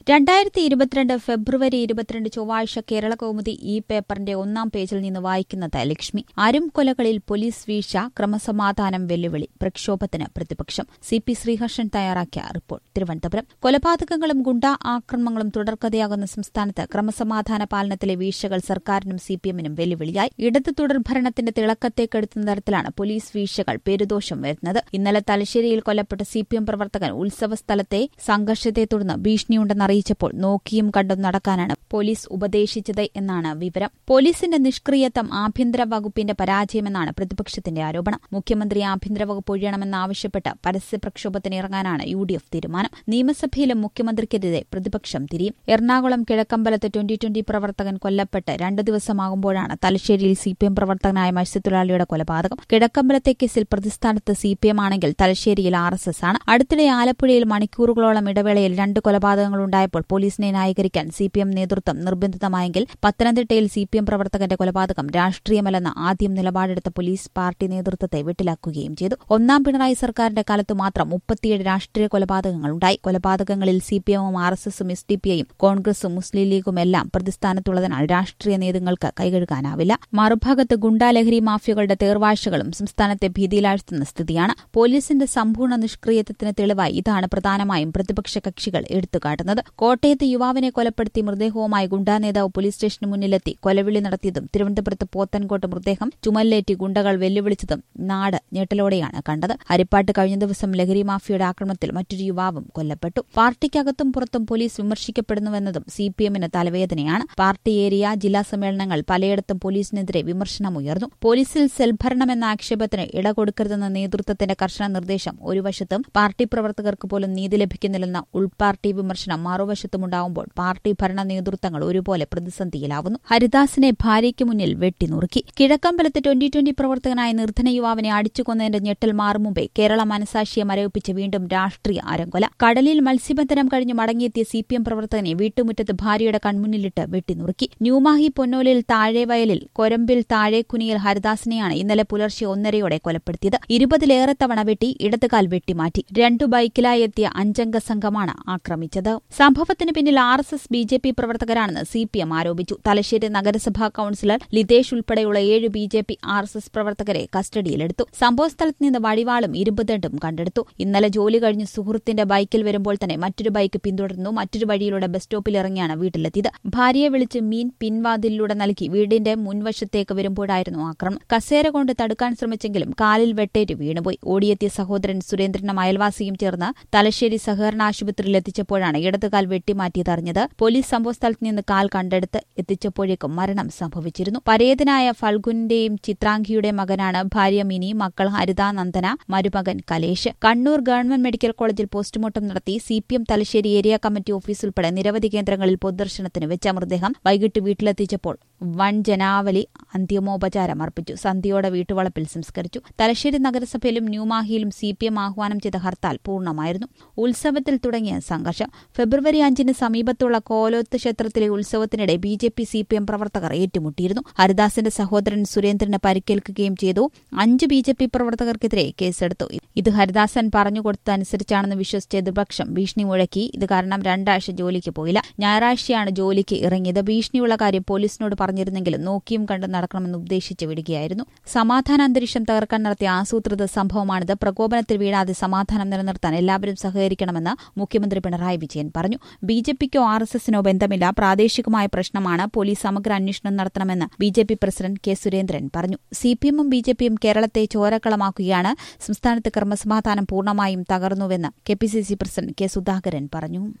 രണ്ടായിരത്തി ഇരുപത്തിരണ്ട് ഫെബ്രുവരി ഇരുപത്തിരണ്ട് ചൊവ്വാഴ്ച കേരള കൗമുദി ഈ പേപ്പറിന്റെ ഒന്നാം പേജിൽ നിന്ന് വായിക്കുന്നത് ലക്ഷ്മി അരും കൊലകളിൽ പോലീസ് വീഴ്ച ക്രമസമാധാനം വെല്ലുവിളി പ്രക്ഷോഭത്തിന് പ്രതിപക്ഷം സി പി ശ്രീഹർഷൻ തയ്യാറാക്കിയ റിപ്പോർട്ട് തിരുവനന്തപുരം കൊലപാതകങ്ങളും ഗുണ്ടാ ആക്രമണങ്ങളും തുടർക്കഥയാകുന്ന സംസ്ഥാനത്ത് ക്രമസമാധാന പാലനത്തിലെ വീഴ്ചകൾ സർക്കാരിനും സിപിഎമ്മിനും വെല്ലുവിളിയായി ഇടത് തുടർഭരണത്തിന്റെ തിളക്കത്തേക്കെടുത്തുന്ന തരത്തിലാണ് പോലീസ് വീഴ്ചകൾ പേരുദോഷം വരുന്നത് ഇന്നലെ തലശ്ശേരിയിൽ കൊല്ലപ്പെട്ട സിപിഎം പ്രവർത്തകൻ ഉത്സവ സ്ഥലത്തെ സംഘർഷത്തെ തുടർന്ന് ഭീഷണിയുണ്ടെന്ന് അറിയിച്ചപ്പോൾ നോക്കിയും കണ്ടും നടക്കാനാണ് പോലീസ് ഉപദേശിച്ചത് എന്നാണ് വിവരം പോലീസിന്റെ നിഷ്ക്രിയത്വം ആഭ്യന്തര വകുപ്പിന്റെ പരാജയമെന്നാണ് പ്രതിപക്ഷത്തിന്റെ ആരോപണം മുഖ്യമന്ത്രി ആഭ്യന്തര വകുപ്പ് ഒഴിയണമെന്നാവശ്യപ്പെട്ട് പരസ്യ പ്രക്ഷോഭത്തിന് ഇറങ്ങാനാണ് യു ഡി എഫ് തീരുമാനം നിയമസഭയിലും മുഖ്യമന്ത്രിക്കെതിരെ പ്രതിപക്ഷം തിരിയും എറണാകുളം കിഴക്കമ്പലത്ത് ട്വന്റി ട്വന്റി പ്രവർത്തകൻ കൊല്ലപ്പെട്ട് രണ്ടു ദിവസമാകുമ്പോഴാണ് തലശ്ശേരിയിൽ സിപിഎം പ്രവർത്തകനായ മത്സ്യത്തൊഴിലാളിയുടെ കൊലപാതകം കിഴക്കമ്പലത്തെ കേസിൽ പ്രതിസ്ഥാനത്ത് സിപിഎം ആണെങ്കിൽ തലശ്ശേരിയിൽ ആർ എസ് എസ് ആണ് അടുത്തിടെ ആലപ്പുഴയിൽ മണിക്കൂറുകളോളം ഇടവേളയിൽ രണ്ട് കൊലപാതകങ്ങളുണ്ടായപ്പോൾ പോലീസിനെ ന്യായീകരിക്കാൻ സിപിഎം നേതൃത്വം നിർബന്ധിതമായെങ്കിൽ പത്തനംതിട്ടയിൽ സിപിഎം പ്രവർത്തകന്റെ കൊലപാതകം രാഷ്ട്രീയമല്ലെന്ന ആദ്യം നിലപാടെടുത്ത പോലീസ് പാർട്ടി നേതൃത്വത്തെ വിട്ടിലാക്കുകയും ചെയ്തു ഒന്നാം പിണറായി സർക്കാരിന്റെ കാലത്തു മാത്രം മുപ്പത്തിയേഴ് രാഷ്ട്രീയ കൊലപാതകങ്ങളുണ്ടായി കൊലപാതകങ്ങളിൽ സിപിഎമ്മും ആർ എസ് എസും എസ് ഡി പി ഐയും കോൺഗ്രസും മുസ്ലിം ലീഗും എല്ലാം പ്രതിസ്ഥാനത്തുള്ളതിനാൽ രാഷ്ട്രീയ നേതൃങ്ങൾക്ക് കൈകഴുകാനാവില്ല മറുഭാഗത്ത് ഗുണ്ടാലഹരി മാഫിയകളുടെ തേർവാഴ്ചകളും സംസ്ഥാനത്തെ ഭീതിയിലാഴ്ത്തുന്ന സ്ഥിതിയാണ് പോലീസിന്റെ സമ്പൂർണ്ണ നിഷ്ക്രിയത്വത്തിന് തെളിവായി ഇതാണ് പ്രധാനമായും പ്രതിപക്ഷ കക്ഷികൾ എടുത്തുകാട്ടുന്നത് കോട്ടയത്ത് യുവാവിനെ കൊലപ്പെടുത്തി മൃതദേഹവുമായി ഗുണ്ടാ നേതാവ് പോലീസ് സ്റ്റേഷന് മുന്നിലെത്തി കൊലവിളി നടത്തിയതും തിരുവനന്തപുരത്ത് പോത്തൻകോട്ട് മൃതദേഹം ചുമലിലേറ്റി ഗുണ്ടകൾ വെല്ലുവിളിച്ചതും നാട് ഞെട്ടലോടെയാണ് കണ്ടത് ഹരിപ്പാട്ട് കഴിഞ്ഞ ദിവസം ലഹരി മാഫിയയുടെ ആക്രമണത്തിൽ മറ്റൊരു യുവാവും കൊല്ലപ്പെട്ടു പാർട്ടിക്കകത്തും പുറത്തും പോലീസ് വിമർശിക്കപ്പെടുന്നുവെന്നതും സിപിഎമ്മിന് തലവേദനയാണ് പാർട്ടി ഏരിയ ജില്ലാ സമ്മേളനങ്ങൾ പലയിടത്തും പോലീസിനെതിരെ വിമർശനമുയർന്നു പോലീസിൽ സെൽഭരണമെന്ന ആക്ഷേപത്തിന് ഇടകൊടുക്കരുതെന്ന നേതൃത്വത്തിന്റെ കർശന നിർദ്ദേശം ഒരു വശത്തും പാർട്ടി പ്രവർത്തകർക്ക് പോലും നീതി ലഭിക്കുന്നില്ലെന്ന ഉൾപാർട്ടി വിമർശനം മറുവശത്തുമുണ്ടാവുമ്പോൾ പാർട്ടി ഭരണ നേതൃത്വങ്ങൾ ഒരുപോലെ പ്രതിസന്ധിയിലാവുന്നു ഹരിദാസിനെ ഭാര്യയ്ക്ക് മുന്നിൽ വെട്ടിനുറുക്കി കിഴക്കമ്പലത്ത് ട്വന്റി ട്വന്റി പ്രവർത്തകനായ നിർധന യുവാവിനെ അടിച്ചുകൊന്നതിന്റെ ഞെട്ടൽ മാറും മുമ്പേ കേരള മനസാക്ഷിയെ മരവിപ്പിച്ച് വീണ്ടും രാഷ്ട്രീയ അരങ്കൊല കടലിൽ മത്സ്യബന്ധനം കഴിഞ്ഞ് മടങ്ങിയെത്തിയ സിപിഎം പ്രവർത്തകനെ വീട്ടുമുറ്റത്ത് ഭാര്യയുടെ കൺമുന്നിലിട്ട് വെട്ടിനുറുക്കി ന്യൂമാഹി പൊന്നോലിൽ താഴെവയലിൽ കൊരമ്പിൽ താഴേക്കുനിയിൽ ഹരിദാസിനെയാണ് ഇന്നലെ പുലർച്ചെ ഒന്നരയോടെ കൊലപ്പെടുത്തിയത് ഇരുപതിലേറെ തവണ വെട്ടി ഇടതുകാൽ വെട്ടിമാറ്റി രണ്ടു ബൈക്കിലായി എത്തിയ അഞ്ചംഗ സംഘമാണ് ആക്രമിച്ചത് സംഭവത്തിന് പിന്നിൽ R S S B J P പ്രവർത്തകരാണെന്ന് സി പി എം ആരോപിച്ചു തലശ്ശേരി നഗരസഭാ കൌൺസിലർ ലിതേഷ് ഉൾപ്പെടെയുള്ള ഏഴ് B J P R S S പ്രവർത്തകരെ കസ്റ്റഡിയിലെടുത്തു സംഭവസ്ഥലത്ത് നിന്ന് വടിവാളും ഇരുമ്പുദണ്ടും കണ്ടെടുത്തു ഇന്നലെ ജോലി കഴിഞ്ഞ് സുഹൃത്തിന്റെ ബൈക്കിൽ വരുമ്പോൾ തന്നെ മറ്റൊരു ബൈക്ക് പിന്തുടർന്നു മറ്റൊരു വഴിയിലൂടെ ബസ് സ്റ്റോപ്പിൽ ഇറങ്ങിയാണ് വീട്ടിലെത്തിയത് ഭാര്യയെ വിളിച്ച് മീൻ പിൻവാതിലൂടെ നൽകി വീടിന്റെ മുൻവശത്തേക്ക് വരുമ്പോഴായിരുന്നു ആക്രമണം കസേര കൊണ്ട് തടുക്കാൻ ശ്രമിച്ചെങ്കിലും കാലിൽ വെട്ടേറ്റ് വീണുപോയി ഓടിയെത്തിയ സഹോദരൻ സുരേന്ദ്രനും അയൽവാസിയും ചേർന്ന് തലശ്ശേരി സഹകരണ ആശുപത്രിയിൽ എത്തിച്ചപ്പോഴാണ് ഇടതുകാൽ വെട്ടിമാറ്റിയതറിഞ്ഞത് പോലീസ് സംഭവസ്ഥലത്ത് നിന്ന് കാൽ കണ്ടെടുത്ത് എത്തിച്ചപ്പോഴേക്കും മരണം സംഭവിച്ചിരുന്നു പരേതനായ ഫൽഗുനിന്റെയും ചിത്രാംഗിയുടെയും മകനാണ് ഭാര്യ മിനി മക്കൾ ഹരിതാനന്ദന മരുമകൻ കലേഷ് കണ്ണൂർ ഗവൺമെന്റ് മെഡിക്കൽ കോളേജിൽ പോസ്റ്റ്മോർട്ടം നടത്തി CPM Thalassery area committee office ഉൾപ്പെടെ നിരവധി കേന്ദ്രങ്ങളിൽ പൊതുദർശനത്തിന് വെച്ച മൃതദേഹം വൈകിട്ട് വീട്ടിലെത്തിച്ചപ്പോൾ വൻ ജനാവലി അന്തിമോപചാരം അർപ്പിച്ചു സന്ധ്യയോടെ വീട്ടുവളപ്പിൽ സംസ്കരിച്ചു തലശ്ശേരി നഗരസഭയിലും ന്യൂമാഹിയിലും സിപിഎം ആഹ്വാനം ചെയ്ത ഹർത്താൽ പൂർണ്ണമായിരുന്നു ഉത്സവത്തിൽ തുടങ്ങിയ സംഘർഷം ഫെബ്രുവരി അഞ്ചിന് സമീപത്തുള്ള കോലോത്ത് ക്ഷേത്രത്തിലെ ഉത്സവത്തിനിടെ ബി ജെ പി സിപിഎം പ്രവർത്തകർ ഏറ്റുമുട്ടിയിരുന്നു ഹരിദാസിന്റെ സഹോദരൻ സുരേന്ദ്രന് പരിക്കേൽക്കുകയും ചെയ്തു അഞ്ച് ബി ജെ പി പ്രവർത്തകർക്കെതിരെ കേസെടുത്തു ഇത് ഹരിദാസൻ പറഞ്ഞുകൊടുത്തനുസരിച്ചാണെന്ന് വിശ്വസിച്ച എതിർപക്ഷം ഭീഷണി മുഴക്കി ഇത് കാരണം രണ്ടാഴ്ച ജോലിക്ക് പോയില്ല ഞായറാഴ്ചയാണ് ജോലിക്ക് ഇറങ്ങിയത് ഭീഷണിയുള്ള കാര്യം പോലീസിനോട് പറഞ്ഞിരുന്നെങ്കിലും നോക്കിയും കണ്ട് നടക്കണമെന്ന് ഉപദേശിച്ച് വിടുകയായിരുന്നു സമാധാന അന്തരീക്ഷം തകർക്കാൻ നടത്തിയ ആസൂത്രിത സംഭവമാണിത് പ്രകോപനത്തിൽ വീഴാതെ സമാധാനം നിലനിർത്താൻ എല്ലാവരും സഹകരിക്കണമെന്ന് മുഖ്യമന്ത്രി പിണറായി വിജയൻ പറഞ്ഞു ബി ജെ പിക്കോ ആർ എസ് എസിനോ ബന്ധമില്ല പ്രാദേശികമായ പ്രശ്നമാണ് പോലീസ് സമഗ്ര അന്വേഷണം നടത്തണമെന്ന് B J P president K Surendran പറഞ്ഞു സിപിഎമ്മും ബി ജെ പിയും കേരളത്തെ ചോരക്കളമാക്കുകയാണ് സംസ്ഥാനത്ത് ക്രമസമാധാനം പൂർണ്ണമായും തകർന്നുവെന്ന് K P C C president K Sudhakaran പറഞ്ഞു